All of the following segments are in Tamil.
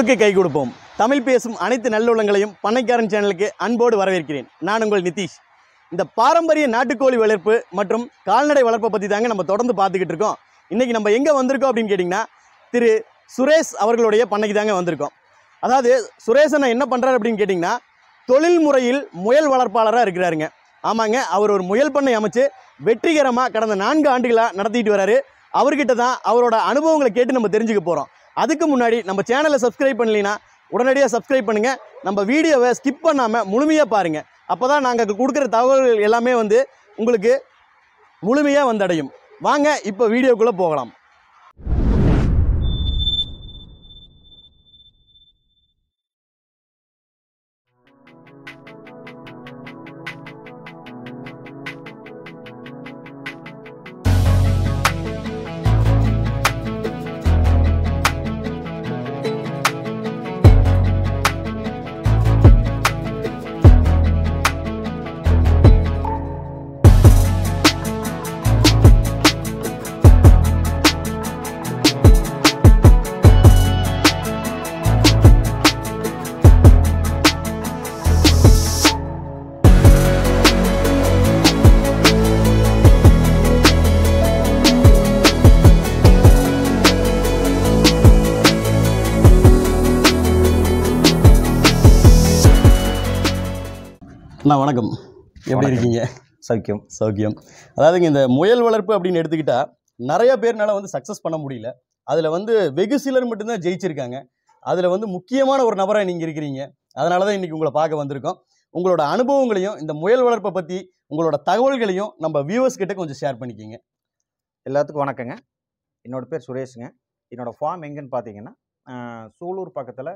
உழவுக்கு கை கொடுப்போம் தமிழ் பேசும் அனைத்து நல்லுள்ளங்களையும் பண்ணைக்காரன் சேனலுக்கு அன்போடு வரவேற்கிறேன் நான் உங்கள் நிதிஷ் இந்த பாரம்பரிய நாட்டுக்கோழி வளர்ப்பு மற்றும் கால்நடை வளர்ப்பை பற்றி தாங்க நம்ம தொடர்ந்து பார்த்துக்கிட்டு இருக்கோம் இன்றைக்கி நம்ம எங்கே வந்திருக்கோம் அப்படின்னு கேட்டிங்கன்னா திரு சுரேஷ் அவர்களுடைய பண்ணைக்கு தாங்க வந்திருக்கோம் அதாவது சுரேஷ் அண்ணா என்ன பண்ணுறாரு அப்படின்னு கேட்டிங்கன்னா தொழில் முறையில் முயல் வளர்ப்பாளராக இருக்கிறாருங்க ஆமாங்க அவர் ஒரு முயல் பண்ணை அமைச்சு வெற்றிகரமாக கடந்த நான்கு ஆண்டுகளாக நடத்திட்டு வராரு அவர்கிட்ட தான் அவரோட அனுபவங்களை கேட்டு நம்ம தெரிஞ்சுக்க போகிறோம் அதுக்கு முன்னாடி நம்ம சேனலை சப்ஸ்கிரைப் பண்ணலைன்னா உடனடியாக சப்ஸ்கிரைப் பண்ணுங்கள் நம்ம வீடியோவை ஸ்கிப் பண்ணாமல் முழுமையாக பாருங்கள் அப்போ தான் நாங்கள் கொடுக்குற தகவல்கள் எல்லாமே வந்து உங்களுக்கு முழுமையாக வந்தடையும் வாங்க இப்போ வீடியோக்குள்ளே போகலாம் அண்ணா வணக்கம் எப்படி வணக்கம். இருக்கீங்க சௌக்கியம் சௌக்கியம் அதாவதுங்க இந்த முயல் வளர்ப்பு அப்படின்னு எடுத்துக்கிட்டா நிறைய பேர்னால வந்து சக்ஸஸ் பண்ண முடியல அதில் வந்து வெகு சிலர் மட்டும்தான் ஜெயிச்சிருக்காங்க அதில் வந்து முக்கியமான ஒரு நபராக நீங்கள் இருக்கிறீங்க அதனால தான் இன்றைக்கி உங்களை பார்க்க வந்திருக்கோம் உங்களோட அனுபவங்களையும் இந்த முயல் வளர்ப்பை பற்றி உங்களோட தகவல்களையும் நம்ம வியூவர்ஸ் கிட்ட கொஞ்சம் ஷேர் பண்ணிக்கிங்க எல்லாத்துக்கும் வணக்கங்க என்னோட பேர் சுரேஷுங்க என்னோட ஃபார்ம் எங்கன்னு பார்த்தீங்கன்னா ஆஹ், சூலூர் பக்கத்தில்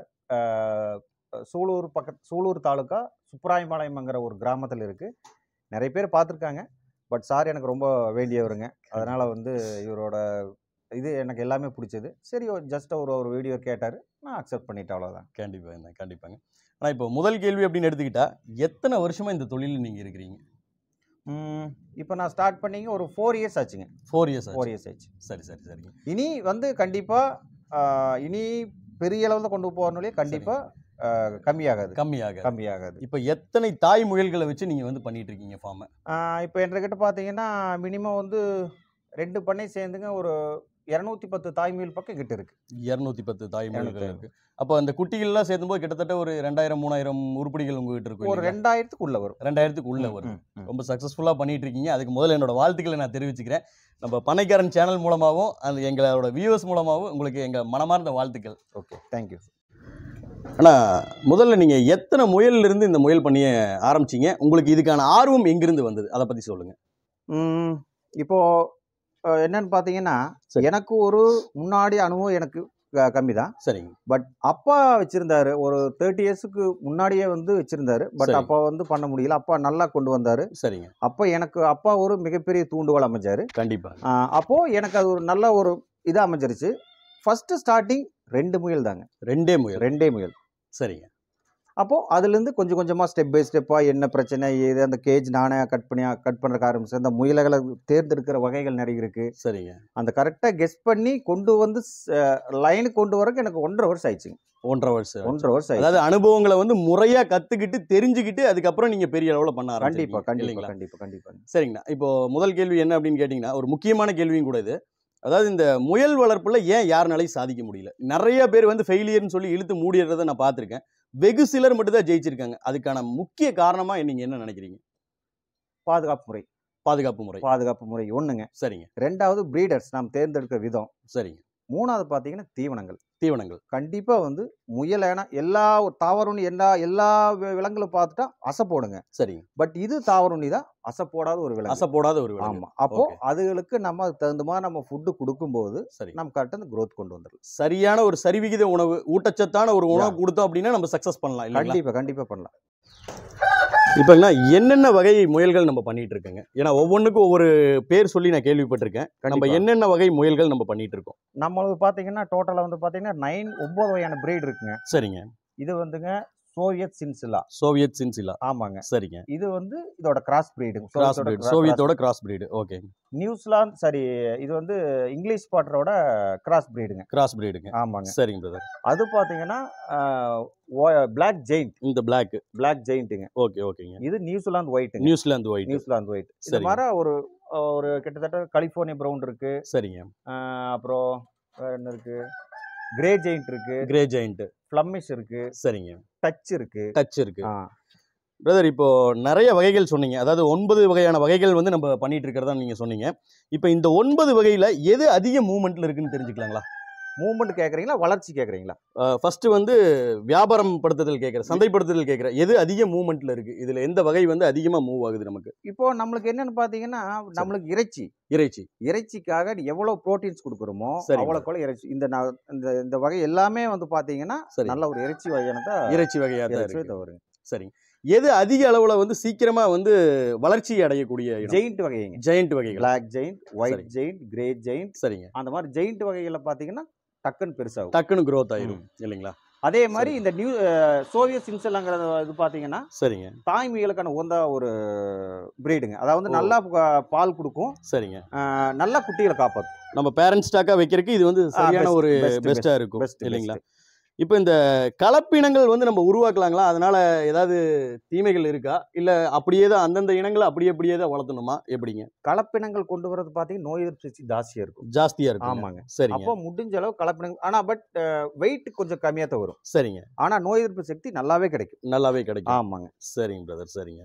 சூலூர் பக்க சூலூர் தாலுக்கா சுப்பராயம்பாளையம்ங்கிற ஒரு கிராமத்தில் இருக்குது நிறைய பேர் பார்த்துருக்காங்க பட் சார் எனக்கு ரொம்ப வேண்டியவருங்க அதனால் வந்து இவரோட இது எனக்கு எல்லாமே பிடிச்சது சரி ஜஸ்ட் ஒரு ஒரு வீடியோ கேட்டார் நான் அக்செப்ட் பண்ணிட்டேன் அவ்வளோதான் கண்டிப்பாக கண்டிப்பாங்க ஆனால் இப்போ முதல் கேள்வி அப்படின்னு எடுத்துக்கிட்டா எத்தனை வருஷமாக இந்த தொழிலில் நீங்கள் இருக்கிறீங்க இப்போ நான் ஸ்டார்ட் பண்ணிங்க ஒரு ஃபோர் இயர்ஸ் ஆச்சுங்க ஃபோர் இயர்ஸ் ஃபோர் இயர்ஸ் ஆச்சு சரி சரி சரிங்க இனி வந்து கண்டிப்பாக இனி பெரிய அளவில் கொண்டு போகிறனாலே கண்டிப்பாக கம்மியாகாது கம்மியாக கம்மியாகாது இப்போ எத்தனை தாய் முயல்களை வச்சு நீங்கள் வந்து பண்ணிட்டு இருக்கீங்க ஃபார்மை இப்போ என்கிட்ட பார்த்தீங்கன்னா மினிமம் வந்து ரெண்டு பண்ணை சேர்ந்துங்க ஒரு இரநூத்தி பத்து தாய்மீல் பக்கம் கிட்ட இருக்கு இரநூத்தி பத்து தாய் முயல்கள் இரநூத்தி இருக்கு அப்போ அந்த குட்டிகள்லாம் சேர்த்தும்போது கிட்டத்தட்ட ஒரு ரெண்டாயிரம் மூணாயிரம் உருப்படிகள் உங்ககிட்ட இருக்கும் ஒரு இல்லைங்களா? ரெண்டாயிரத்துக்கு உள்ள வரும் ரெண்டாயிரத்துக்கு உள்ள வரும் ம், ம். ரொம்ப சக்ஸஸ்ஃபுல்லாக பண்ணிட்டு இருக்கீங்க அதுக்கு முதல்ல என்னோட வாழ்த்துக்களை நான் தெரிவிச்சுக்கிறேன் நம்ம பனைக்காரன் சேனல் மூலமாகவும் அந்த எங்களோட வியூவர்ஸ் மூலமாகவும் உங்களுக்கு எங்கள் மனமார்ந்த வாழ்த்துக்கள் ஓகே தேங்க்யூ ஆனால் முதல்ல நீங்கள் எத்தனை முயல்ல இருந்து இந்த முயல் பண்ணிய ஆரம்பிச்சீங்க உங்களுக்கு இதுக்கான ஆர்வம் எங்கிருந்து வந்தது அதை பற்றி சொல்லுங்கள் இப்போ அஹ், என்னன்னு பார்த்தீங்கன்னா சரி. எனக்கு ஒரு முன்னாடி அனுபவம் எனக்கு கம்மி தான் சரிங்க பட் அப்பா வச்சிருந்தாரு ஒரு தேர்ட்டி இயர்ஸுக்கு முன்னாடியே வந்து வச்சிருந்தாரு பட் சரி. அப்பா வந்து பண்ண முடியல அப்பா நல்லா கொண்டு வந்தாரு சரிங்க அப்போ எனக்கு அப்பா ஒரு மிகப்பெரிய தூண்டுகோல் அமைஞ்சாரு கண்டிப்பாக ஆஹ் அப்போ எனக்கு அது ஒரு நல்ல ஒரு இது அமைஞ்சிருச்சு ஃபர்ஸ்ட் ஸ்டார்டிங் ரெண்டு முயல் தாங்க ரெண்டே முயல் ரெண்டே முயல் சரிங்க அப்போ அதுலேருந்து கொஞ்சம் கொஞ்சமாக ஸ்டெப் பை ஸ்டெப்பாக என்ன பிரச்சனை ஏது அந்த கேஜ் நானே கட் பண்ணி கட் பண்ணுறக்கு ஆரம்பிச்சு அந்த முயல்களை தேர்ந்தெடுக்கிற வகைகள் நிறைய இருக்கு சரிங்க அந்த கரெக்டாக கெஸ் பண்ணி கொண்டு வந்து லைனுக்கு கொண்டு வரக்கு எனக்கு ஒன்றரை வருஷம் ஆயிடுச்சுங்க ஒன்றரை வருஷம் ஒன்றரை வருஷம் ஆயிடுச்சு அதாவது அனுபவங்களை வந்து முறையா கத்துக்கிட்டு தெரிஞ்சுக்கிட்டு அதுக்கப்புறம் நீங்க பெரிய அளவுல பண்ண கண்டிப்பா ஆரம்பிச்சிருக்கீங்க, கண்டிப்பா இல்லைங்களா கண்டிப்பா கண்டிப்பா சரிங்கண்ணா இப்போ முதல் கேள்வி என்ன அப்படின்னு கேட்டிங்கன்னா ஒரு முக்கியமான கேள்வியும் கூட இது அதாவது இந்த முயல் வளர்ப்புல ஏன் யாருனாலையும் சாதிக்க முடியல நிறைய பேர் வந்து ஃபெயிலியர்னு சொல்லி இழுத்து மூடிடுறதை நான் பார்த்துருக்கேன் வெகு சிலர் மட்டும் தான் ஜெயிச்சிருக்காங்க அதுக்கான முக்கிய காரணமா நீங்க என்ன நினைக்கிறீங்க பாதுகாப்பு முறை பாதுகாப்பு முறை பாதுகாப்பு முறை ஒண்ணுங்க சரிங்க ரெண்டாவது பிரீடர்ஸ் நாம் தேர்ந்தெடுக்கிற விதம் சரிங்க மூணாவது பார்த்தீங்கன்னா தீவனங்கள் தீவனங்கள் கண்டிப்பாக வந்து முயல் ஏன்னா எல்லா தாவரம்னு எல்லா எல்லா வி- விலங்குகளும் பார்த்துட்டா அசை போடுங்க சரிங்க பட் இது தாவரம்னி தான் அசை போடாத ஒரு விலங்கு அசை போடாத ஒரு விலங்கு ஆமா அப்போ Okay. அதுகளுக்கு நம்ம அதுக்கு தகுந்த மாதிரி நம்ம ஃபுட்டு கொடுக்கும்போது சரி நம்ம கரெக்டாக அந்த growth கொண்டு வந்துடலாம் சரியான ஒரு சரிவிகித உணவு ஊட்டச்சத்தான ஒரு உணவு Yeah. கொடுத்தோம் அப்படின்னா நம்ம சக்சஸ் பண்ணலாம் இல்லைங்களா கண்டிப்பா கண்டிப்பா பண்ணலாம் இப்போங்கண்ணா என்னென்ன வகை முயல்கள் நம்ம பண்ணிட்டு இருக்கோங்க ஏன்னா ஒவ்வொன்றுக்கும் ஒவ்வொரு பேர் சொல்லி நான் கேள்விப்பட்டிருக்கேன் நம்ம கண்டிப்பா. என்னென்ன வகை முயல்கள் நம்ம பண்ணிட்டு இருக்கோம் நம்மளுக்கு பார்த்தீங்கன்னா டோட்டலாக வந்து பார்த்தீங்கன்னா நைன் ஒம்பது வகையான பிரீட் இருக்குங்க சரிங்க இது வந்துங்க சோவியத் சின்சிலா சோவியத் சின்சிலா ஆமாங்க சரிங்க இது வந்து இதோட கிராஸ் பிரீடு கிராஸ் பிரீடு சோவியத்தோட கிராஸ் பிரீடு ஓகே நியூசிலாந்து சரி இது வந்து இங்கிலீஷ் பாட்டரோட கிராஸ் பிரீடுங்க கிராஸ் பிரீடுங்க ஆமாங்க சரிங்க பிரதர் அது பாத்தீங்கன்னா பிளாக் ஜெயிண்ட் இந்த பிளாக் பிளாக் ஜெயிண்ட்டுங்க ஓகே ஓகேங்க இது நியூசிலாந்து ஒயிட்டுங்க நியூசிலாந்து ஒயிட் நியூசிலாந்து ஒயிட் இது சரிங்க. மாதிரி ஒரு ஒரு கிட்டத்தட்ட கலிஃபோர்னியா ப்ரௌன் இருக்கு சரிங்க ஆஹ் அப்புறம் வேற என்ன இருக்கு கிரே ஜெயிண்ட் இருக்கு கிரே ஜெயிண்ட் ஃப்ளம்மிஷ் இருக்கு சரிங்க டச் இருக்கு டச் இருக்கு ஆ, பிரதர் இப்போ நிறைய வகைகள் சொன்னீங்க அதாவது ஒன்பது வகையான வகைகள் வந்து நம்ம பண்ணிட்டு இருக்கிறதா நீங்க சொன்னீங்க இப்போ இந்த ஒன்பது வகையில எது அதிக மூவ்மெண்ட்ல இருக்குன்னு தெரிஞ்சுக்கலாங்களா மூவ்மெண்ட் கேக்குறீங்களா வளர்ச்சி கேக்குறீங்களா ஃபர்ஸ்ட் வந்து வியாபாரம் படுத்துதல் கேட்குறேன் சந்தைப்படுத்துதல் கேட்குறேன் எது அதிக மூவ்மெண்ட்ல இருக்கு இதுல எந்த வகை வந்து அதிகமா மூவ் ஆகுது நமக்கு இப்போ நம்மளுக்கு என்னன்னு பாத்தீங்கன்னா நம்மளுக்கு இறைச்சி இறைச்சி இறைச்சிக்காக எவ்வளவு புரோட்டீன்ஸ் கொடுக்குறோமோ சரிங்க. அவ்வளோக்குள்ள இறைச்சி இந்த நா- இந்த இந்த வகை எல்லாமே வந்து பாத்தீங்கன்னா சரி நல்ல ஒரு இறைச்சி வகையானதா இறைச்சி வகையா தான் இறைச்சியே இருக்கு தவறுங்க சரிங்க எது அதிக அளவுல வந்து சீக்கிரமா வந்து வளர்ச்சி அடையக்கூடிய ஜெயிண்ட் வகைங்க ஜெயண்ட் வகைகள் பிளாக் ஜெயிண்ட் ஒயிட் சரி. ஜெயிண்ட் கிரே ஜெயிண்ட் சரிங்க அந்த மாதிரி ஜெயிண்ட் வகைகளை பாத்தீங்கன்னா டக்குன்னு பெருசாகும் டக்குன்னு growth ஆயிரும் இல்லைங்களா அதே மாதிரி இந்த நியூ சோவியத் சின்சலாங்கிற இது பாத்தீங்கன்னா சரிங்க தாய்மைகளுக்கான உகந்த ஒரு பிரீடுங்க அதாவது ஓ. நல்லா ப- பால் கொடுக்கும் சரிங்க ஆஹ் நல்லா குட்டிகளை காப்பாற்றும் நம்ம பேரண்ட்ஸ் ஸ்டாக்கா வைக்கிறதுக்கு இது வந்து சரியான best, ஒரு best, பெஸ்டா இருக்கும் பெஸ்ட் இல்லைங்களா இப்போ இந்த கலப்பினங்கள் வந்து நம்ம உருவாக்கலாங்களா அதனால ஏதாவது தீமைகள் இருக்கா இல்ல அப்படியே தான் அந்தந்த இனங்களை அப்படியே அப்படியே தான் வளர்த்தணுமா எப்படிங்க கலப்பினங்கள் கொண்டு வரது பாத்தீங்கன்னா நோய் எதிர்ப்பு சக்தி ஜாஸ்தியா இருக்கும் ஜாஸ்தியா இருக்கும் ஆமாங்க சரிங்க அப்போ முடிஞ்ச அளவு கலப்பினங்கள் ஆனா பட் வெயிட் கொஞ்சம் கம்மியா தான் வரும் சரிங்க ஆனா நோய் எதிர்ப்பு சக்தி நல்லாவே கிடைக்கும் நல்லாவே கிடைக்கும் ஆமாங்க சரிங்க பிரதர் சரிங்க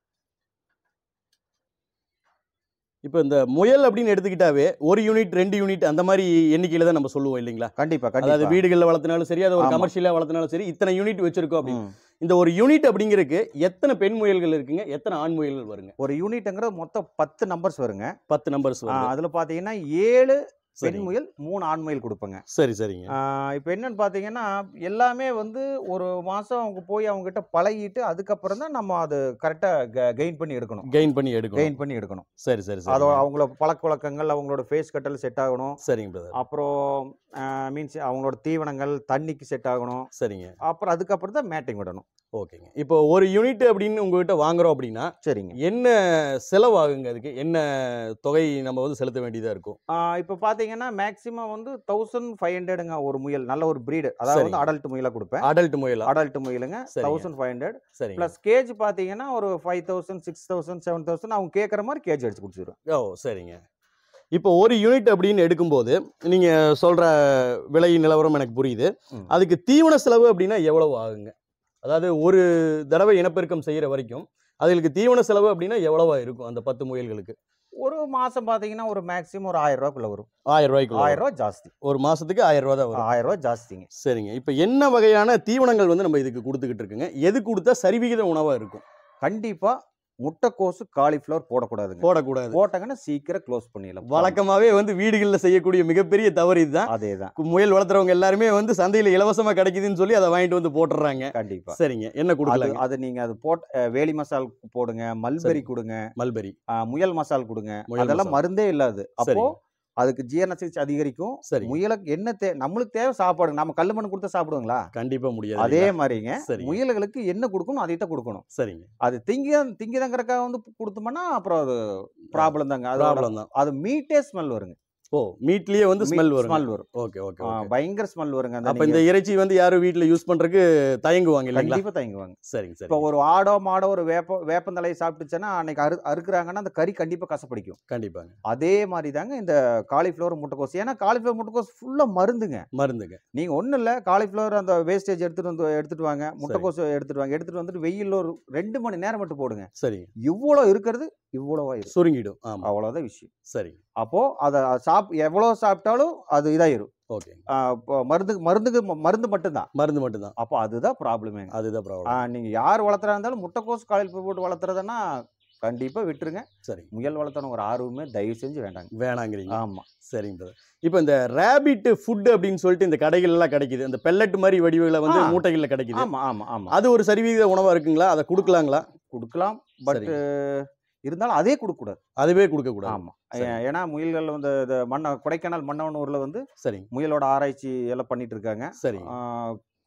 இப்போ இந்த முயல் அப்படின்னு எடுத்துக்கிட்டாவே ஒரு யூனிட் ரெண்டு யூனிட் அந்த மாதிரி எண்ணிக்கையில தான் நம்ம சொல்லுவோம் இல்லைங்களா கண்டிப்பா அதாவது கண்டிப்பா வீடுகளில் வளர்த்தினாலும் சரி அதை ஒரு ஆமா. கமர்ஷியலா வளர்த்தினாலும் சரி இத்தனை யூனிட் வச்சிருக்கோம் அப்படின்னு ம். இந்த ஒரு யூனிட் அப்படிங்கிறதுக்கு எத்தனை பெண் முயல்கள் இருக்குங்க எத்தனை ஆண் முயல்கள் வருங்க ஒரு யூனிட்ங்கிறது மொத்தம் பத்து நம்பர்ஸ் வருங்க பத்து நம்பர்ஸ் ஆ, வருது அதுல பாத்தீங்கன்னா ஏழு பெண் சரி முயல் மூணு ஆண் முயல் கொடுப்பேங்க சரி சரிங்க இப்போ என்னன்னு பார்த்தீங்கன்னா எல்லாமே வந்து ஒரு மாதம் அவங்க போய் அவங்க கிட்ட பழகிட்டு அதுக்கப்புறம் தான் நம்ம அது கரெக்டாக கெயின் பண்ணி எடுக்கணும் கெயின் பண்ணி எடுக்கணும் கெயின் பண்ணி எடுக்கணும் சரி சரி அதோ சரி அவங்களோட பழக்க வழக்கங்கள் அவங்களோட ஃபேஸ் கட்டல் செட் ஆகணும் சரிங்க பிரதர் அப்புறம் மீன்ஸ் அவங்களோட தீவனங்கள் தண்ணிக்கு செட் ஆகணும் சரிங்க அப்புறம் அதுக்கப்புறம் தான் மேட்டிங் விடணும் ஓகேங்க இப்போ ஒரு யூனிட் அப்படின்னு உங்ககிட்ட வாங்குறோம் அப்படின்னா சரிங்க என்ன செலவாகுங்க அதுக்கு என்ன தொகை நம்ம வந்து செலுத்த வேண்டியதா இருக்கும் இப்போ பார்த்தீங்கன்னா மேக்ஸிமம் வந்து தௌசண்ட் ஃபைவ் ஹண்ட்ரடுங்க ஒரு முயல் நல்ல ஒரு பிரீடு அதாவது வந்து சரிங்க. அடல்ட் முயலாக கொடுப்பேன் அடல்ட் முயலா அடல்ட் முயலுங்க சரிங்க. தௌசண்ட் ஃபைவ் ஹண்ட்ரட் சரிங்க ப்ளஸ் கேஜ் பார்த்தீங்கன்னா ஒரு five thousand six thousand seven thousand அவங்க கேட்குற மாதிரி கேஜ் அடிச்சு கொடுத்துருவேன் ஓ சரிங்க இப்போ ஒரு யூனிட் அப்படின்னு எடுக்கும்போது நீங்க சொல்ற விலை நிலவரம் எனக்கு புரியுது ம். அதுக்கு தீவன செலவு அப்படின்னா எவ்வளவு ஆகுங்க அதாவது ஒரு தடவை இனப்பெருக்கம் செய்யற வரைக்கும் அதுக்கு தீவன செலவு அப்படின்னா எவ்வளவா இருக்கும் அந்த பத்து முயல்களுக்கு ஒரு மாசம் பார்த்தீங்கன்னா ஒரு மேக்ஸிமம் ஒரு ஆயிரம் ரூபாய்க்குள்ள வரும் ஆயிரம் ரூபாய்க்கு ஆயிரம் ரூபாய் ஜாஸ்தி ஒரு மாசத்துக்கு ஆயிரம் ரூபாய் தான் வரும் ஆயிரம் ரூபாய் ஜாஸ்திங்க சரிங்க இப்போ என்ன வகையான தீவனங்கள் வந்து நம்ம இதுக்கு கொடுத்துக்கிட்டு இருக்குங்க எது கொடுத்தா சரிவிகித உணவா இருக்கும் கண்டிப்பா முட்டைக்கோசு காலிஃப்ளவர் போடக்கூடாதுங்க போடக்கூடாது போட்டாங்கன்னா சீக்கிரம் க்ளோஸ் பண்ணிடலாம் வழக்கமாவே வந்து வீடுகளில் செய்யக்கூடிய மிகப்பெரிய தவறு இதுதான் அதே தான் கு- முயல் வளர்த்துறவங்க எல்லாருமே வந்து சந்தையில இலவசமா கிடைக்குதுன்னு சொல்லி அதை வாங்கிட்டு வந்து போட்டுறாங்க கண்டிப்பா சரிங்க என்ன அது கொடுக்கலாங்க அது நீங்க அது போட் அஹ், வேலி மசால் போடுங்க மல்பெரி கொடுங்க மல்பெரி அஹ், முயல் மசால் கொடுங்க முயல் அதெல்லாம் மசால். மருந்தே இல்லாது அப்போ சரிங்க அதுக்கு ஜீரண சக்தி அதிகரிக்கும் சரிங்க முயலுக்கு என்ன தே நம்மளுக்கு தேவை சாப்பாடு நம்ம கல்லு மண் கொடுத்தா சாப்பிடுங்களா கண்டிப்பா முடியாது அதே இல்லைங்களா? மாதிரிங்க சரிங்க முயல்களுக்கு என்ன கொடுக்கணும் அதை தான் கொடுக்கணும் சரிங்க அது திங்க திங்கிதங்கிறக்காக வந்து கொடுத்தோம்னா அப்புறம் அது ப்ராப்ளம் தாங்க அது ப்ராப்ளம் தான் அது மீட்டே ஸ்மெல் வருங்க ஓ மீட்லயே வந்து ஸ்மெல் வரும் ஸ்மெல் வரும் ஓகே ஓகே ஆ, பயங்கர ஸ்மெல் வருங்க அந்த அப்ப இந்த இறைச்சி வந்து யாரும் வீட்ல யூஸ் பண்றதுக்கு தயங்குவாங்க இல்லைங்களா கண்டிப்பா தயங்குவாங்க சரிங்க இப்போ சரி ஒரு ஆடோ மாடோ ஒரு வேப்ப வேப்பந்தலையை சாப்பிட்டுச்சுன்னா அன்னைக்கு அறு அறுக்குறாங்கன்னா அந்த கறி கண்டிப்பா கசப்படிக்கும் கண்டிப்பாங்க அதே மாதிரி தாங்க இந்த காலிஃப்ளவர் முட்டைக்கோஸ் ஏன்னா காலிஃப்ளவர் முட்டைக்கோஸ் ஃபுல்லா மருந்துங்க மருந்துங்க நீங்க ஒண்ணும் இல்ல காலிஃப்ளவர் அந்த வேஸ்டேஜ் எடுத்துட்டு வந்து எடுத்துட்டு வாங்க முட்டைக்கோஸ் எடுத்துட்டு வாங்க எடுத்துட்டு வந்துட்டு வெயில்ல ஒரு ரெண்டு மணி நேரம் மட்டும் போடுங்க சரிங்க இவ்வளோ இருக்கிறது இவ்வளோவா இருக்கும் சுருங்கிடும் ஆமா அவ்வளோதான் விஷயம் சரிங்க அப்போ அதை சாப் எவ்வளோ சாப்பிட்டாலும் அது இதாயிரும் ஓகே ஆ, இப்போ மருந்து மருந்துக்கு ம- மருந்து மட்டும்தான் மருந்து மட்டும்தான் அப்போ அதுதான் ப்ராப்ளமே அதுதான் ப்ராப்ளம் நீங்க யார் வளர்த்துறா இருந்தாலும் முட்டைக்கோஸ் காலில் போட்டு வளர்த்துறதுன்னா கண்டிப்பா விட்டுருங்க சரிங்க முயல் வளர்த்தணும் ஒரு ஆர்வமே தயவு செஞ்சு வேண்டாங்க வேணாங்கிறீங்க ஆமா சரிங்க brother. இப்போ இந்த ரேபிட் ஃபுட் அப்படின்னு சொல்லிட்டு இந்த கடைகள் எல்லாம் கிடைக்குது இந்த பெல்லட் மாதிரி வடிவுகளை வந்து ஆ. மூட்டைகள்ல கிடைக்குது ஆமா ஆமா ஆமா அது ஒரு சரிவிகித உணவா இருக்குங்களா அதை கொடுக்கலாங்களா கொடுக்கலாம் பட் சரிங்க. இருந்தாலும் அதே கொடுக்க கூடாது அதுவே கொடுக்க கூடாது ஆமா சரி. ஏ- ஏன்னா முயல்கள் வந்து இந்த மண்ண கொடைக்கானல் மன்னவனூர்ல வந்து சரிங்க முயலோட ஆராய்ச்சி எல்லாம் பண்ணிட்டு இருக்காங்க சரிங்க ஆ,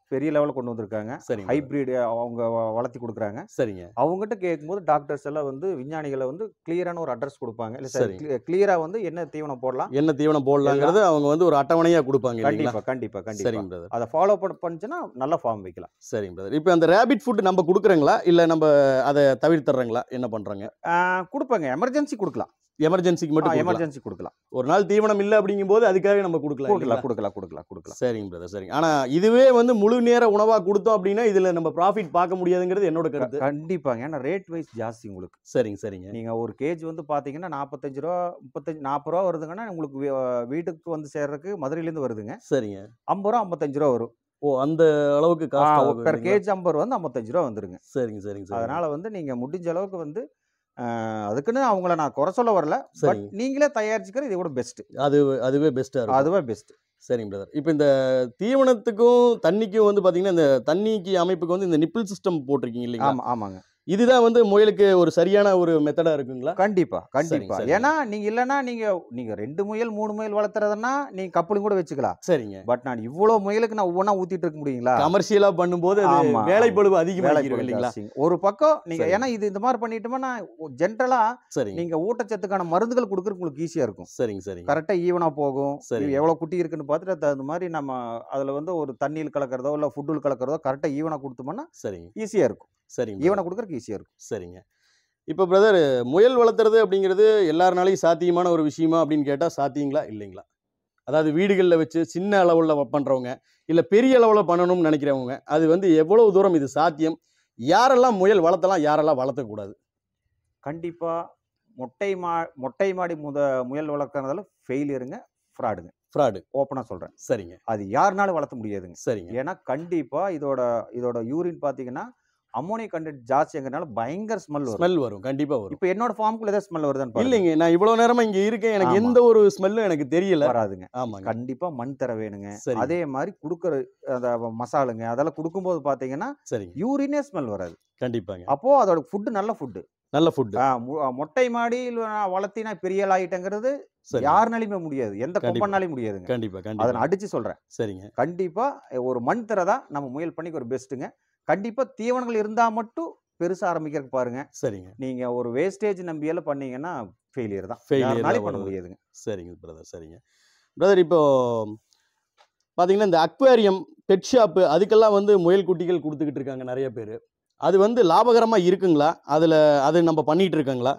பெரிய லெவலில் கொண்டு வந்திருக்காங்க சரிங்க ஹைப்ரிட் அவங்க வ- வளர்த்தி கொடுக்குறாங்க சரிங்க அவங்ககிட்ட கேட்கும்போது டாக்டர்ஸ் எல்லாம் வந்து விஞ்ஞானிகளை வந்து கிளியரான ஒரு அட்ரஸ் கொடுப்பாங்க இல்லை சார் சரிங்க. கிளியராக வந்து என்ன தீவனம் போடலாம் என்ன தீவனம் போடலாங்கிறது அவங்க வந்து ஒரு அட்டவணையா கொடுப்பாங்க இல்லைங்களா கண்டிப்பா கண்டிப்பா கண்டிப்பா சரிங்க பிரதர் அதை ஃபாலோ பண்ண பண்ணுச்சுன்னா நல்ல ஃபார்ம் வைக்கலாம் சரிங்க பிரதர் இப்போ அந்த ரேபிட் ஃபுட் நம்ம கொடுக்குறோங்களா இல்லை நம்ம அதை தவிர்த்துறோங்களா என்ன பண்றாங்க ஆஹ் கொடுப்பாங்க எமர்ஜென்சி கொடுக்கலாம் எமர்ஜென்சிக்கு மட்டும் கொடுக்கலாம். எமர்ஜென்சி கொடுக்கலாம் ஒரு நாள் தீவனம் இல்லை அப்படிங்கும்போது அதுக்காக நம்ம கொடுக்கலாம் கொடுக்கலாம் இல்லைங்களா? கொடுக்கலாம் கொடுக்கலாம் கொடுக்கலாம் சரிங்க பிரதர் சரிங்க ஆனா இதுவே வந்து முழு நேர உணவா கொடுத்தோம் அப்படின்னா இதுல நம்ம ப்ராஃபிட் பார்க்க முடியாதுங்கிறது என்னோட கருத்து கண்டிப்பாங்க ஏன்னா ரேட் வைஸ் ஜாஸ்தி உங்களுக்கு சரிங்க சரிங்க நீங்க ஒரு கேஜ் வந்து பாத்தீங்கன்னா நாற்பத்தஞ்சு ரூபா முப்பத்தஞ்சு நாற்பது ரூபா வருதுங்கன்னா உங்களுக்கு வீ- வீட்டுக்கு வந்து சேர்றதுக்கு மதுரையிலேருந்து வருதுங்க சரிங்க ஐம்பது ரூபா ஐம்பத்தஞ்சு ரூபா வரும் ஓ அந்த அளவுக்கு காஸ்ட் பெர் கேஜ் ஐம்பது ரூபா வந்து ஐம்பத்தஞ்சு ரூபா வந்துருங்க சரிங்க சரிங்க சரிங்க அதனால வந்து நீங்க முடிஞ்ச அளவுக்கு வந்து ஆஹ், அதுக்குன்னு அவங்கள நான் குறை சொல்ல வரல பட் சரிங்க நீங்களே தயாரிச்சுக்கிறது இதை விட பெஸ்ட் அது அதுவே பெஸ்ட்டாக இருக்கும் அதுவே பெஸ்ட் சரிங்க பிரதர் இப்போ இந்த தீவனத்துக்கும் தண்ணிக்கும் வந்து பார்த்தீங்கன்னா இந்த தண்ணிக்கு அமைப்புக்கு வந்து இந்த நிப்பிள் சிஸ்டம் போட்டிருக்கீங்க இல்லைங்களா ஆமா ஆமாங்க இதுதான் வந்து முயலுக்கு ஒரு சரியான ஒரு மெத்தடா இருக்குங்களா கண்டிப்பா கண்டிப்பா சரிங்க. ஏன்னா நீங்க இல்லைன்னா நீங்க நீங்க ரெண்டு முயல் மூணு முயல் வளர்த்துறதுன்னா நீங்க கப்பலும் கூட வச்சுக்கலாம் சரிங்க பட் நான் இவ்வளவு முயலுக்கு நான் ஒவ்வொன்றா ஊத்திட்டு இருக்க முடியுங்களா கமர்ஷியலா பண்ணும்போது அது ஆமா, வேலைப்பழுவு வேலை அதிகமாகிடும் பளு இல்லைங்களா ஜாஸ்திங்க. ஒரு பக்கம் நீங்க சரி. ஏன்னா இது இந்த மாதிரி பண்ணிட்டோம்னா ஜென்ரலா சரிங்க நீங்க ஊட்டச்சத்துக்கான மருந்துகள் கொடுக்கறது உங்களுக்கு ஈஸியா இருக்கும் சரிங்க சரிங்க கரெக்டா ஈவனா போகும் சரி. இது எவ்வளவு குட்டி இருக்குன்னு பார்த்துட்டு அது தகுந்த மாதிரி நம்ம அதுல வந்து ஒரு தண்ணியில் கலக்கிறதோ இல்ல ஃபுட்டில் கலக்கிறதோ கரெக்டா ஈவனா கொடுத்தோம்னா சரிங்க ஈஸியா இருக்கும் சரிங்க ஈவனா கொடுக்கறதுக்கு ஈஸியா இருக்கும் சரிங்க இப்போ பிரதர் முயல் வளர்த்துறது அப்படிங்கிறது எல்லாருனாலையும் சாத்தியமான ஒரு விஷயமா அப்படின்னு கேட்டால் சாத்தியங்களா இல்லைங்களா அதாவது வீடுகளில் வச்சு சின்ன அளவில் பண்ணுறவங்க இல்லை பெரிய அளவில் பண்ணணும்னு நினைக்கிறவங்க அது வந்து எவ்வளவு தூரம் இது சாத்தியம் யாரெல்லாம் முயல் வளர்த்தலாம் யாரெல்லாம் வளர்த்தக்கூடாது கண்டிப்பா மொட்டை மா மொட்டை மாடி முத முயல் வளர்க்கறதால ஃபெயிலியருங்க ஃப்ராடுங்க ஃப்ராடு ஓப்பனா சொல்றேன் சரிங்க அது யாருனாலும் வளர்த்த முடியாதுங்க சரிங்க ஏன்னா கண்டிப்பா இதோட இதோட யூரின் பாத்தீங்கன்னா அம்மோனிய கண்டென்ட் ஜாஸ்திங்கிறனால பயங்கர ஸ்மெல் வரும் ஸ்மெல் வரும் கண்டிப்பாக வரும் இப்போ என்னோட ஃபார்முக்குள்ள ஏதாவது ஸ்மெல் வருதான்னு பாருங்க. இல்லைங்க நான் இவ்வளோ நேரமா இங்கே இருக்கேன் எனக்கு ஆமா. எந்த ஒரு ஸ்மெல்லும் எனக்கு தெரியல வராதுங்க ஆமாங்க கண்டிப்பா மண் தர வேணுங்க சரி அதே மாதிரி கொடுக்குற அந்த மசாலுங்க அதெல்லாம் கொடுக்கும்போது பாத்தீங்கன்னா சரிங்க யூரினே ஸ்மெல் வராது கண்டிப்பாங்க அப்போ அதோட ஃபுட்டு நல்ல ஃபுட்டு நல்ல ஃபுட்டு மொட்டை மாடியில் நான் வளர்த்தி நான் பெரிய ஆள் ஆயிட்டேங்கிறது சரி யாருனாலையுமே முடியாது எந்த கண்டிப்பா. கொம்பனாலையும் முடியாதுங்க கண்டிப்பா அதை கண்டிப்பா நான் அடிச்சு சொல்றேன் சரிங்க கண்டிப்பா ஒரு மண் தரதா நம்ம முயல் பண்ணிக்கு ஒரு பெஸ்ட்டுங்க கண்டிப்பா தீவனங்கள் இருந்தா மட்டும் பெருசா ஆரம்பிக்கிறதுக்கு பாருங்க சரிங்க நீங்க ஒரு வேஸ்டேஜ் நம்பியெல்லாம் பண்ணீங்கன்னா ஃபெயிலியர் தான் Failure யாருனாலையும் தான் பண்ண வருது. முடியாதுங்க சரிங்க பிரதர் சரிங்க பிரதர் இப்போ பார்த்தீங்கன்னா இந்த அக்வேரியம் பெட் ஷாப்பு அதுக்கெல்லாம் வந்து முயல் குட்டிகள் கொடுத்துக்கிட்டு இருக்காங்க நிறைய பேர் அது வந்து லாபகரமாக இருக்குங்களா அதில் அது நம்ம பண்ணிட்டு இருக்கோங்களா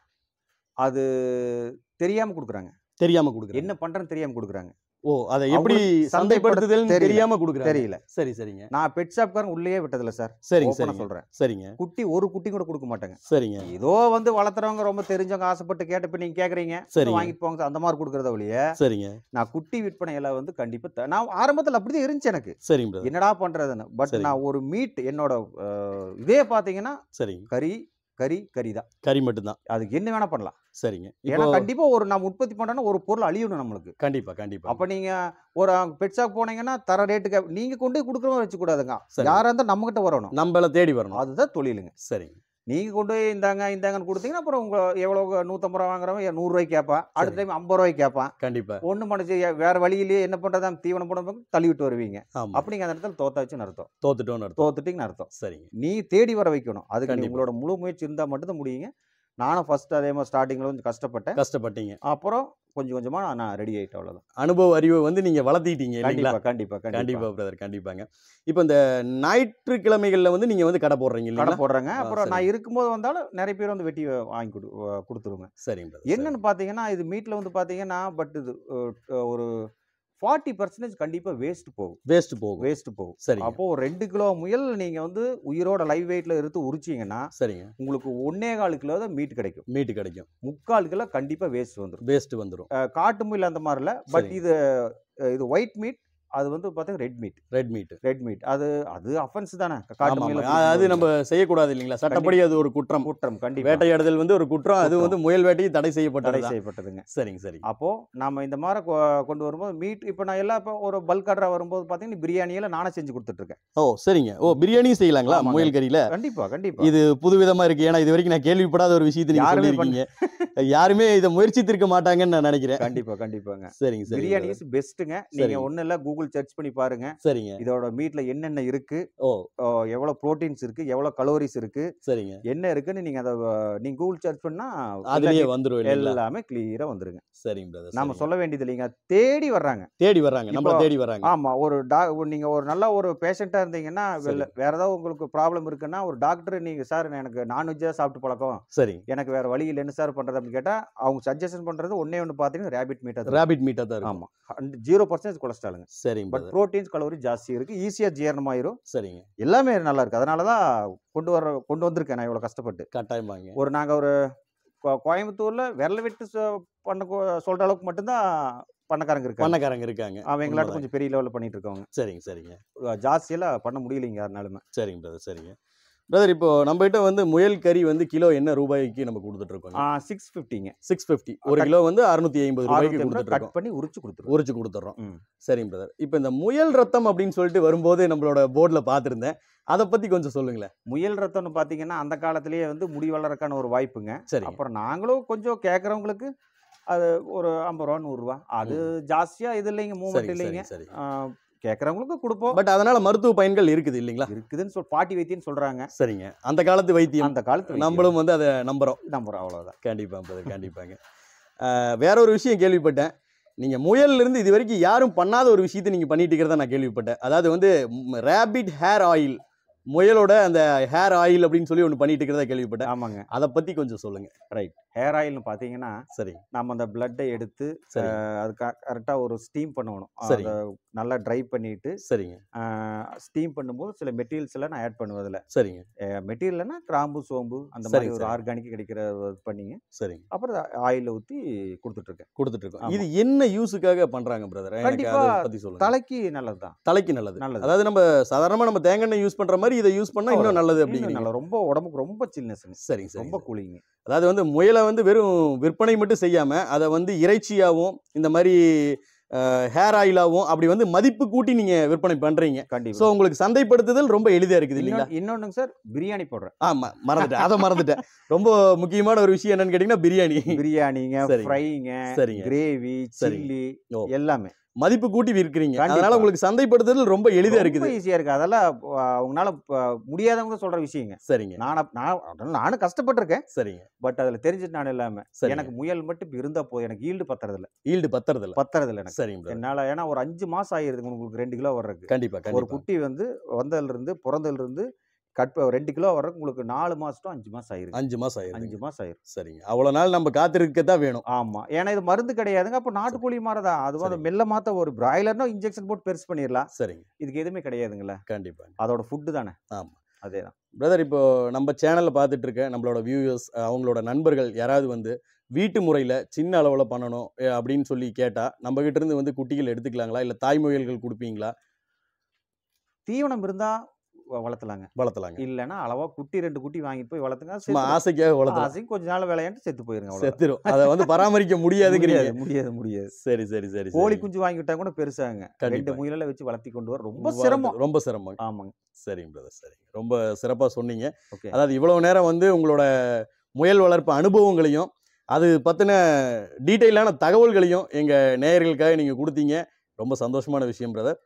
அது தெரியாம கொடுக்குறாங்க தெரியாமல் கொடுக்குறேன் என்ன பண்றேன்னு தெரியாம கொடுக்குறாங்க ஓ அதை எப்படி அவங்களுக்கு சந்தைப்படுத்துதல் தெரியல. தெரியாமல் கொடுக்குறாங்க தெரியல சரி சரிங்க நான் பெட் ஷாப்காரன் உள்ளேயே விட்டதில்ல சார் சரிங்க ஓப்பனா சரிங்க சொல்றேன் சரிங்க குட்டி ஒரு குட்டி கூட கொடுக்க மாட்டாங்க சரிங்க ஏதோ வந்து வளர்த்துறவங்க ரொம்ப தெரிஞ்சவங்க ஆசைப்பட்டு கேட்ட இப்ப நீங்க கேக்குறீங்க சரிங்க. வாங்கிட்டு போங்க சார், அந்த மாதிரி கொடுக்கறத வழிய சரிங்க நான் குட்டி விற்பனையில வந்து கண்டிப்பா த- நான் ஆரம்பத்துல அப்படிதான் இருந்துச்சு எனக்கு சரிங்க பிரதர் என்னடா பண்றதுன்னு பட் சரி. நான் ஒரு மீட் என்னோட அஹ், இதே பாத்தீங்கன்னா சரிங்க கறி கறி கறி தான் கறி மட்டும்தான் அதுக்கு என்ன வேணா பண்ணலாம் சரிங்க ஏன்னா இப்போ கண்டிப்பா ஒரு நம்ம உற்பத்தி பண்றோம்னா ஒரு பொருள் அழியணும் நம்மளுக்கு கண்டிப்பா கண்டிப்பா அப்ப நீங்க ஒரு பெட் ஷாப் போனீங்கன்னா தர ரேட்டுக்கு நீங்க கொண்டு போய் கொடுக்குறவங்க வச்சு கூடாதுங்க சரி. யாரா இருந்தா நம்ம கிட்ட வரணும் நம்மள தேடி வரணும் அதுதான் தொழிலுங்க சரிங்க நீங்க கொண்டு போய் இந்தாங்க இந்தாங்கன்னு கொடுத்தீங்கன்னா அப்புறம் உங்க எவ்வளவு நூத்தம்பது ரூபா வாங்குறவன் நூறு ரூபாய்க்கு கேட்பான் அடுத்த டைம் ஐம்பது ரூபாய்க்கு கேட்பான் கண்டிப்பா ஒண்ணு மனசு வேற வழியிலேயே என்ன பண்றதா தீவனம் போட தள்ளி விட்டு வருவீங்க ஆமா அப்ப நீங்க அந்த இடத்துல தோத்தாச்சுன்னு அர்த்தம் தோத்துட்டோம்னு அர்த்தம் தோத்துட்டீங்கன்னு அர்த்தம் சரிங்க நீ தேடி வர வைக்கணும் அதுக்கு நீ கண்டிப்பா. உங்களோட முழு முயற்சி இருந்தா மட்டும்தான் முடியுங்க நானும் ஃபர்ஸ்ட் அதே மாதிரி ஸ்டார்டிங்ல கொஞ்சம் கஷ்டப்பட்டேன் கஷ்டப்பட்டீங்க அப்புறம் கொஞ்சம் கொஞ்சமா நான் ரெடி ஆயிட்டேன் அவ்வளவுதான் அனுபவ அறிவை வந்து நீங்க வளர்த்திட்டீங்க இல்லைங்களா கண்டிப்பா கண்டிப்பா கண்டிப்பா பிரதர் கண்டிப்பாங்க இப்போ இந்த ஞாயிற்றுக்கிழமைகள்ல வந்து நீங்க வந்து கடை போடுறீங்க கடை இல்லைங்களா போடுறேங்க ஆ, அப்புறம் சரி. நான் இருக்கும்போது வந்தாலும் நிறைய பேர் வந்து வெட்டி வாங்கி கொடு கொடுத்துருவேங்க சரிங்க brother, என்னன்னு பார்த்தீங்கன்னா இது மீட்டில் வந்து பார்த்தீங்கன்னா பட் இது அஹ், ஒரு ஃபார்ட்டி பர்சன்டேஜ் கண்டிப்பாக வேஸ்ட் போகும் சரி. வேஸ்ட் போகும் வேஸ்ட் போகும் சரிங்க அப்போ ஒரு ரெண்டு கிலோ முயல் நீங்கள் வந்து உயிரோட லைவ் வெயிட்ல எடுத்து உரிச்சிங்கன்னா சரிங்க உங்களுக்கு ஒன்னே கால் கிலோ தான் மீட் கிடைக்கும் மீட்டு கிடைக்கும் முக்கால் கிலோ கண்டிப்பாக வேஸ்ட் வந்துடும் வேஸ்ட் வந்துரும் காட்டு முயல் அந்த மாதிரி இல்லை பட் சரி. இது அஹ், இது ஒயிட் மீட் அது வந்து பார்த்தீங்கன்னா red meat red meat red meat அது அது அஃபென்ஸ் தானே காட்டு ஆமா முயலை ஆமா. அது பிடிக்கும்போது. நம்ம செய்யக்கூடாது இல்லைங்களா சட்டப்படி அது ஒரு குற்றம் குற்றம் கண்டிப்பாக வேட்டையாடுதல் வந்து ஒரு குற்றம் அது குற்றம். வந்து முயல் வேட்டையை தடை தடை செய்யப்பட்டது செய்யப்பட்டதுங்க சரிங்க சரிங்க அப்போ நம்ம இந்த மாதிரி கொ- கொண்டு வரும்போது மீட் இப்போ நான் எல்லா இப்போ ஒரு பல்க் ஆர்டரா வரும்போது பார்த்தீங்கன்னா பிரியாணியில நானே செஞ்சு கொடுத்துட்டு இருக்கேன் ஓ சரிங்க ஓ பிரியாணியும் செய்யலாங்களா ஆமாங்க. முயல் கறியில கண்டிப்பா கண்டிப்பா இது புதுவிதமா இருக்கு ஏன்னா இது வரைக்கும் நான் கேள்விப்படாத ஒரு விஷயத்தை நீங்க யாருமே சொல்லியிருக்கீங்க யாருமே இதை முயற்சித்திருக்க மாட்டாங்கன்னு நான் நினைக்கிறேன் கண்டிப்பா கண்டிப்பாங்க சரிங்க சரி பிரியாணி இஸ் பெஸ்ட்டுங்க நீங்க சரிங்க. ஒண்ணு இல்ல கூகுள் கூகுள் சர்ச் பண்ணி பாருங்க சரிங்க இதோட மீட்ல என்னென்ன இருக்கு ஓ ஓ, எவ்வளவு புரோட்டீன்ஸ் இருக்கு எவ்வளவு கலோரிஸ் இருக்கு சரிங்க என்ன இருக்குன்னு நீங்க அதை நீங்க கூகுள் சர்ச் பண்ணா அதுலயே எல்லா- வந்துரும் இல்லைங்களா எல்லாமே கிளியரா வந்துருங்க சரிங்க பிரதர் நாம சொல்ல வேண்டியது இல்லைங்க தேடி வர்றாங்க தேடி வர்றாங்க நம்மள இப்போ- தேடி வர்றாங்க ஆமா ஒரு டா ஒரு- நீங்க ஒரு நல்ல ஒரு பேஷண்டா இருந்தீங்கன்னா வெள்ள- வேற ஏதாவது உங்களுக்கு ப்ராப்ளம் இருக்குன்னா ஒரு டாக்டர் நீங்க சார் எனக்கு நான்வெஜ்ஜா சாப்பிட்டு பழக்கம் சரிங்க எனக்கு வேற வழி இல்லை என்ன சார் பண்றது அப்படின்னு கேட்டா அவங்க சஜஷன் பண்றது ஒண்ணே ஒன்று பார்த்தீங்கன்னா ரேபிட் மீட் அது ரேபிட் மீட்டா தான் இருக்கும் ஆமா ஜீரோ பர்சன்டேஜ் கொலஸ்ட்ராலுங்க சரிங்க பட் பிரதர் ப்ரோட்டீன்ஸ் கலோரி ஜாஸ்தி இருக்கு ஈஸியா ஜீரணமாயிரும் சரிங்க எல்லாமே நல்லா இருக்கு அதனால தான் கொண்டு வர கொண்டு வந்திருக்கேன் நான் இவ்வளவு கஷ்டப்பட்டு கட்டாயமாங்க ஒரு நாங்க ஒரு கோ- கோயம்புத்தூர்ல விரல விட்டு சொ- பண்ண கொ- சொல்ற அளவுக்கு மட்டும்தான் பண்ணக்காரங்க இருக்காங்க பண்ணக்காரங்க இருக்காங்க அவன் எங்களாட்ட உண்மைதான். கொஞ்சம் பெரிய லெவலில் பண்ணிட்டு இருக்கவங்க சரிங்க சரிங்க ஜாஸ்தியெல்லாம் பண்ண முடியலைங்க யாருனாலுமே சரிங்க பிரதர் சரிங்க பிரதர் இப்போ நம்ம கிட்ட வந்து முயல் கறி வந்து கிலோ என்ன ரூபாய்க்கு நம்ம கொடுத்துட்டு இருக்கோம் சிக்ஸ் ஃபிஃப்டிங்க சிக்ஸ் ஃபிஃப்டி ஒரு cut- கிலோ வந்து அறுநூத்தி ஐம்பது ரூபாய்க்கு கொடுத்துட்டு கட் இருக்கோம் பண்ணி உரிச்சு கொடுத்துருவோம் உரிச்சு கொடுத்துட்றோம் ம். சரிங்க பிரதர் இப்போ இந்த முயல் ரத்தம் அப்படின்னு சொல்லிட்டு வரும்போது நம்மளோட போர்டில் பார்த்துருந்தேன் அதை பத்தி கொஞ்சம் சொல்லுங்களேன் முயல் ரத்தம்னு பார்த்தீங்கன்னா அந்த காலத்திலேயே வந்து முடி வளர்றதுக்கான ஒரு வாய்ப்புங்க சரிங்க அப்புறம் நாங்களும் கொஞ்சம் கேட்குறவங்களுக்கு அது ஒரு ஐம்பது ரூபா நூறுரூவா அது ஜாஸ்தியா இது இல்லைங்க மூமெண்ட் சரி இல்லைங்க சரி சரி கேட்குறவங்களுக்கு கொடுப்போம் பட் அதனால மருத்துவ பயன்கள் இருக்குது இல்லைங்களா இருக்குதுன்னு சொல் பாட்டி வைத்தியம்னு சொல்றாங்க சரிங்க அந்த காலத்து வைத்தியம் அந்த காலத்து வைத்தியம். நம்மளும் வந்து அதை நம்புறோம் நம்புறோம் அவ்வளவுதான் கண்டிப்பா பிரதர் கண்டிப்பாங்க அஹ், வேற ஒரு விஷயம் கேள்விப்பட்டேன் நீங்க முயல்ல இருந்து இது வரைக்கும் யாரும் பண்ணாத ஒரு விஷயத்தை நீங்க பண்ணிட்டு இருக்கிறதா நான் கேள்விப்பட்டேன் அதாவது வந்து ரேபிட் ஹேர் ஆயில் முயலோட அந்த ஹேர் ஆயில் அப்படின்னு சொல்லி ஒன்று பண்ணிட்டு இருக்கிறதா கேள்விப்பட்டேன் ஆமாங்க அதை பத்தி கொஞ்சம் சொல்லுங்க ஹேர் ஆயில்னு பார்த்தீங்கன்னா சரி நம்ம அந்த பிளட்டை எடுத்து சரி அது கரெக்டாக ஒரு ஸ்டீம் பண்ணணும் சரி. அதை நல்லா ட்ரை பண்ணிட்டு சரிங்க ஸ்டீம் பண்ணும்போது சில மெட்டீரியல்ஸ் எல்லாம் நான் ஆட் பண்ணுவேன் அதில் சரிங்க மெட்டீரியல்னா கிராம்பு சோம்பு அந்த சரி, மாதிரி ஒரு சரி. ஆர்கானிக் கிடைக்கிற இது பண்ணிங்க சரிங்க அப்புறம் ஆயிலில் ஊற்றி கொடுத்துட்ருக்கேன் கொடுத்துட்டு இருக்கோம் ஆமா. இது என்ன யூஸுக்காக பண்றாங்க பிரதர் எனக்கு கண்டிப்பா அதை பத்தி சொல்லுங்க தலைக்கு நல்லது தான் தலைக்கு நல்லது நல்லது. அதாவது நம்ம சாதாரணமா நம்ம தேங்காய் எண்ணெய் யூஸ் பண்ற மாதிரி இதை யூஸ் பண்ணா இன்னும் நல்லது அப்படிங்கிறீங்க நல்லா ரொம்ப உடம்புக்கு ரொம்ப சில்னஸ்ங்க சரிங்க சரி ரொம்ப கூலிங்க அதாவது வந்து முயலை வந்து வெறும் விற்பனை மட்டும் செய்யாம அதை வந்து இறைச்சியாவும் இந்த மாதிரி ஹேர் ஆயிலாவும் அப்படி வந்து மதிப்பு கூட்டி நீங்க விற்பனை பண்றீங்க ஸோ கண்டிப்பா உங்களுக்கு சந்தைப்படுத்துதல் ரொம்ப எளிதா இருக்குது இல்லைங்களா இன்னொன்னு- இன்னொன்னுங்க சார் பிரியாணி போடுறேன் ஆமா மறந்துட்டேன் அதை மறந்துட்டேன் ரொம்ப முக்கியமான ஒரு விஷயம் என்னன்னு கேட்டீங்கன்னா பிரியாணி பிரியாணிங்க சரிங்க. ஃப்ரைங்க சரிங்க கிரேவி சரிங்க. சில்லி ஓ. எல்லாமே மதிப்பு கூட்டி விற்கிறீங்க கண்டிப்பா. அதனால உங்களுக்கு சந்தைப்படுத்துதல் ரொம்ப எளிதா இருக்குது ஈஸியா இருக்கு அதெல்லாம் அஹ், அவங்களால ப- முடியாதவங்க சொல்ற விஷயங்க சரிங்க நானா நான் அதனால நானும் கஷ்டப்பட்டிருக்கேன் சரிங்க பட் அதுல தெரிஞ்சுட்டு நான் இல்லாம சரிங்க எனக்கு முயல் மட்டும் இப்ப இருந்தா போதும் எனக்கு ஈல்டு பத்துறது இல்ல ஈல்டு பத்துறது இல்ல பத்துறது இல்ல எனக்கு சரிங்க brother. என்னால ஏன்னா ஒரு அஞ்சு மாசம் ஆயிருது உங்களுக்கு ரெண்டு கிலோ வர்றதுக்கு கண்டிப்பா ஒரு கண்டிப்பா குட்டி வந்து வந்ததுல இருந்து பிறந்ததுல இருந்து கட் ப- ரெண்டு கிலோ வர்றதுக்கு உங்களுக்கு நாலு மாசம் to அஞ்சு மாசம் ஆயிருக்கு அஞ்சு மாசம் ஆயிருங்க அஞ்சு மாசம் ஆயிரும் சரிங்க அவ்வளவு நாள் நம்ம காத்திருக்க தான் வேணும் ஆமா ஏன்னா இது மருந்து கிடையாதுங்க அப்போ நாட்டுக்கோழி மாதிரி தான் அது வந்து சரி. மெல்ல மாத்த ஒரு பிராய்லர்னா இன்ஜெக்ஷன் போட்டு பெருசு பண்ணிடலாம் சரிங்க இதுக்கு எதுவுமே கிடையாதுங்களே கண்டிப்பா அதோட ஃபுட்டு தானே ஆமா. அதேதான் பிரதர் இப்போ நம்ம சேனல்ல பார்த்துட்டு இருக்க நம்மளோட வியூவர்ஸ் அவங்களோட நண்பர்கள் யாராவது வந்து வீட்டு முறையில் சின்ன அளவில் பண்ணணும் அஹ் அப்படின்னு சொல்லி கேட்டால் நம்ம கிட்ட இருந்து வந்து குட்டிகள் எடுத்துக்கலாங்களா இல்லை தாய்மொழிகள் கொடுப்பீங்களா தீவனம் இருந்தா வ- வளர்த்தலாங்க வளர்த்தலாங்க இல்லைன்னா அளவா குட்டி ரெண்டு குட்டி வாங்கிட்டு போய் வளர்த்துங்க சும்மா செத்துரும். ஆசைக்காக வளர்த்தலாம் ஆசைக்கு கொஞ்ச நாள் விளையாண்டு செத்து போயிருங்க அவ்வளவுதான். செத்துரும் அதை வந்து பராமரிக்க முடியாதுங்கிறீங்க முடியாது முடியாது முடியாது சரி சரி சரி கோழி சரி. குஞ்சு வாங்கி விட்டா கூட பெருசாங்க கண்டிப்பா. ரெண்டு முயல வச்சு வளர்த்தி கொண்டு வர ரொம்ப வளர்த்து- சிரமம் ரொம்ப சிரமம் ஆமாங்க சரிங்க பிரதர் சரிங்க ரொம்ப சிறப்பாக சொன்னீங்க ஓகே அதாவது இவ்வளவு நேரம் வந்து உங்களோட முயல் வளர்ப்பு அனுபவங்களையும் அது பற்றின டீட்டெயிலான தகவல்களையும் எங்கள் நேயர்களுக்காக நீங்கள் கொடுத்தீங்க ரொம்ப சந்தோஷமான விஷயம் பிரதர்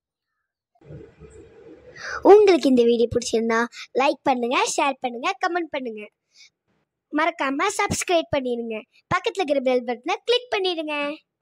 உங்களுக்கு இந்த வீடியோ பிடிச்சிருந்தா லைக் பண்ணுங்க ஷேர் பண்ணுங்க கமெண்ட் பண்ணுங்க மறக்காம சப்ஸ்கிரைப் பண்ணிடுங்க பக்கத்துல இருக்கிற பெல் பட்டனை கிளிக் பண்ணிடுங்க